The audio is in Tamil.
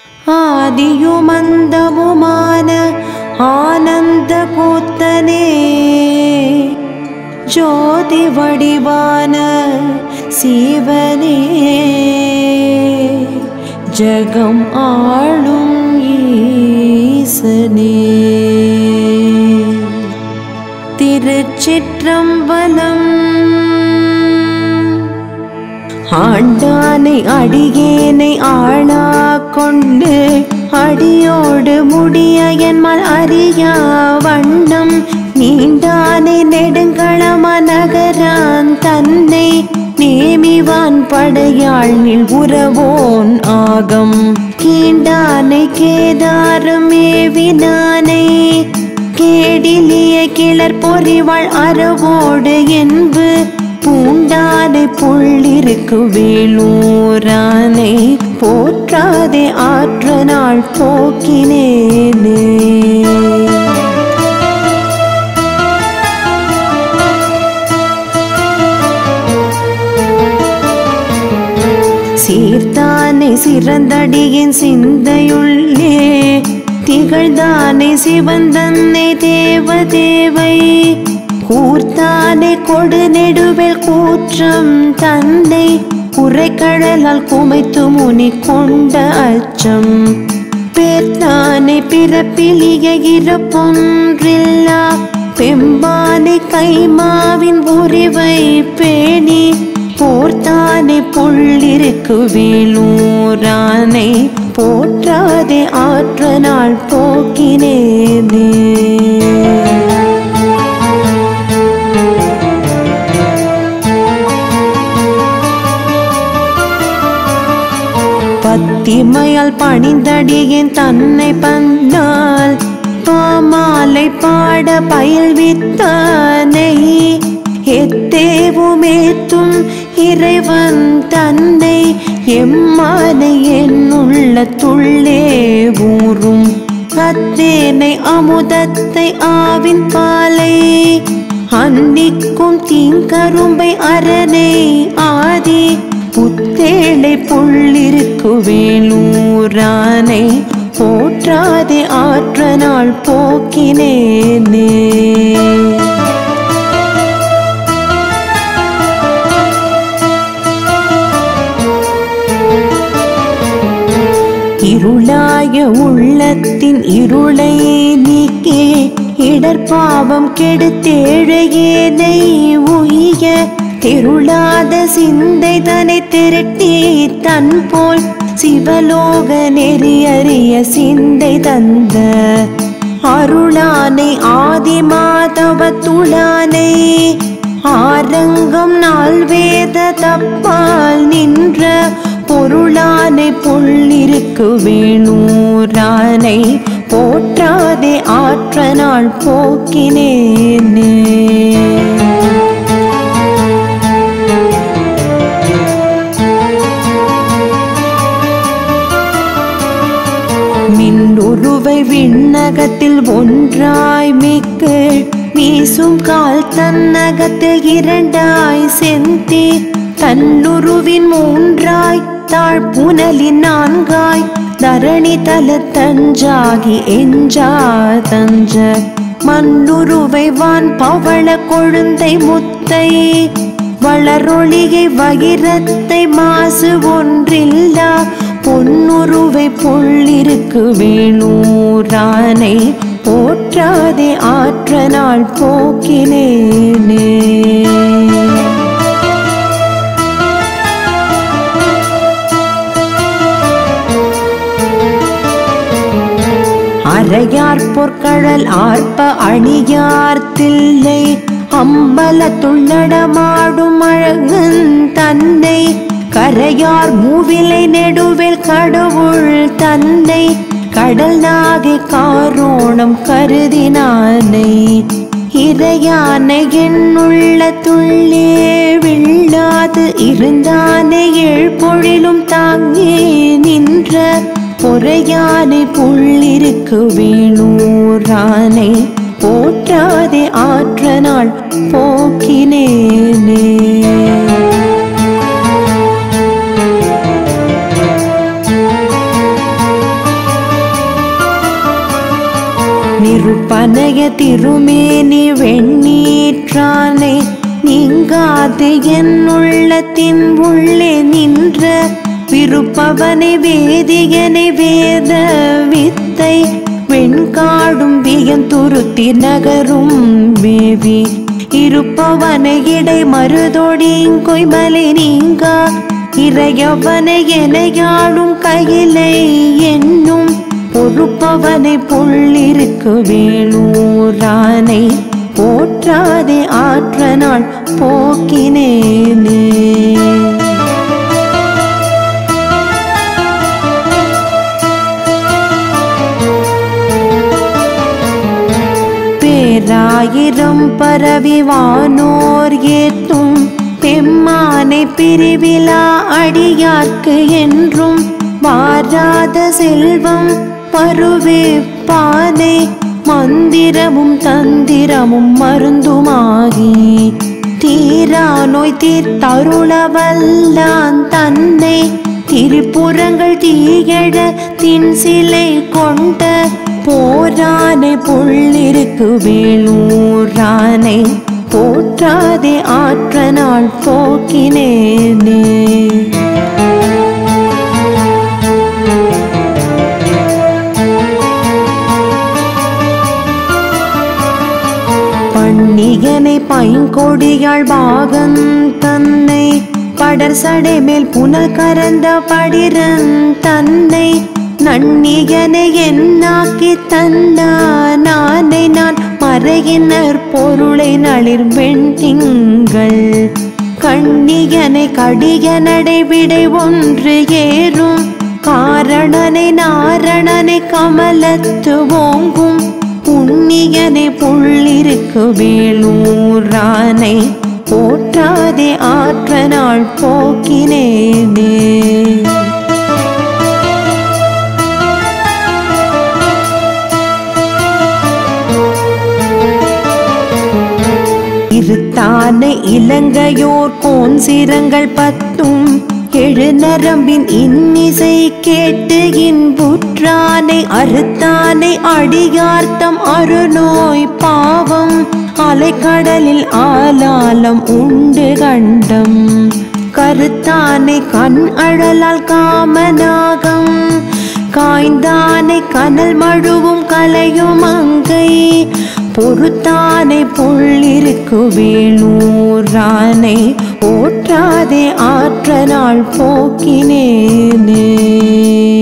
ஆதியுமந்தமுமான ஆனந்த கூத்தனே ஜோதி வடிவான சிவனே ஜகம் ஆளும் ஈசனே திருச்சிற்றம்பலம் ஆண்டானை அடியேனை ஆளா கொண்டு அடியோடு முடிய என்மால் அறியா வண்ணம் நீண்டானை நெடுங்களம நகரான் தன்னை நேமிவான் படையாள் நில் உறவோன் ஆகம் கீண்டானை கேதாரம் ஏவினானை கேடிலிய கிளர் பொறிவாள் அறவோடு என்பு பூண்டானை புள்ளிருக்கு வேலூரானை போற்றாதே ஆற்ற நாள் போக்கினேனே சீர்த்தானை சிறந்தடியின் சிந்தையுள்ளே திகழ்ந்தானை சிவந்தன்னை தேவதேவை கூர்த்தானை கொடு நெடுவில் கூற்றம் தந்தை குறைக்கடலால் குமைத்து முனி கொண்ட அச்சம் பேர்த்தானை பிறப்பிலிய இறப்பொன்றில்லா பெம்பானை கைமாவின் உரிவை பேணி போர்த்தானே புள்ளிருக்கு வேலூரானை போற்றாதே ஆற்ற நாள் போக்கினேனே பத்திமையால் பணிந்தடியேன் தன்னை பந்தால் பாமாலை பாட பயில்வித்தானை எத்தேவுமேத்தும் இறைவன் தன்னை எம்மானை என்னுள்ள துள்ளே ஊறும் அத்தேனை அமுதத்தை ஆவின் பாலை அன்னிக்கும் தீங்கரும்பை அரணை ஆதி புத்தேளை புள்ளிருக்கு வேலூரானை போற்றாதே ஆற்ற நாள் போக்கினேனே இருளாய உள்ளத்தின் இருளை நீக்கி இடர்பாவம் கெடுத்தேழையேனை உய்ய தெருளாத சிந்தை தனை திரட்டி தன் போல் சிவலோக நெறியறிய சிந்தை தந்த அருளானை ஆதிமாதவத்துளானை ஆரங்கம் நாள் வேத தப்பால் நின்ற பொருளானை புள்ளிருக்கு வேணூரானை போற்றாதே ஆற்ற நாள் போக்கினேனே மின்னுருவை விண்ணகத்தில் ஒன்றாய் மிக்க வீசும் கால் தன்னகத்தில் இரண்டாய் செந்தி தன்னுருவின் மூன்றாய் தாழ்புனலின் நான்காய் தரணி தல தஞ்சாகி எஞ்சா தஞ்ச மண்ணுருவை வான் பவள கொழுந்தை முத்தை வளரொளியை வகிரத்தை மாசு ஒன்றில்லா பொன்னுருவை புள்ளிருக்கு வேணூரானை போற்றாதே ஆற்ற நாள் போக்கினேனே அரையார் பொற்கழல் ஆர்ப்ப அணியார்த்தில்லை அம்பலத்துள் நடமாடும் அழகன் தன்னை கரையார் மூவிலை நெடுவில் கடவுள் தன்னை கடல் நாகை காரோணம் கருதினானை இறையானை என்னுள்ள துள்ளே விழாது இருந்தானே ஏழ்பொழிலும் தாங்கே நின்ற பொறையானை புள்ளிருக்கு வேணூரானை போற்றாதே ஆற்ற நாள் போக்கினேனே திருப்பனைய திருமேனி வெண்ணீற்றானை நீங்காது என் உள்ளத்தின் உள்ளே நின்ற விருப்பவனை வேதியனை வேத வித்தை வெண்காடும் வியந்துருத்தி நகரும் மேவி இருப்பவனை இடை மருதொடிங்கொய்மலை நீங்கா இறையவனை எனையாடும் கையிலை என்னும் பொறுப்பவனை புள்ளிருக்கு வேலூரானை போற்றாதே ஆற்ற நாள் போக்கினேனே பேராயிரம் பரவி வானோர் ஏத்தும் பெம்மானை பிரிவிழா அடியார்க்கு என்றும் வாராத செல்வம் பருவேப்பானை மந்திரமும் தந்திரமும் மருந்துமாகி தீரா நோய் தீர்த்தருளவல்லான் தன்னை திரிபுறங்கள் தீயழ தின் சிலை கொண்ட போரானை புள்ளிருக்கு வேலூரானை போற்றாதே ஆற்ற நாள் போக்கினேனே பண்ணியனை பைங்கொடியாள் பாகன் தன்னை படர் சடை மேல் புனல் கரந்த படிரன் தன்னை நன்னியனை என்னாக்கி தந்தா நானை நான் மறையினர் பொருளை நளிர் வெண்திங்கள் கண்ணியனை கடிய நடைவிடை ஒன்று ஏறும் காரணனை நாரணனை கமலத்து ஓங்கும் புண்ணியனை புள்ளிருக்கு வேலூரானை போற்றாதே ஆற்ற நாள் போக்கினேனே இருத்தானை இலங்கையோர் கோன் சிரங்கள் பத்தும் எழு நரம்பின் இன்னிசை கேட்டு இன்புற்றானை அறுத்தானை அடியார்த்தம் அருநோய் பாவம் அலைக்கடலில் ஆலாலம் உண்டு கண்டம் கருத்தானை கண் அழலால் காமநாகம் காய்ந்தானை கனல் மழுவும் கலையும் அங்கை பொறுத்தானை புள்ளிருக்கு வேலூரானை போற்றாதே ஆற்ற நாள் போக்கினேனே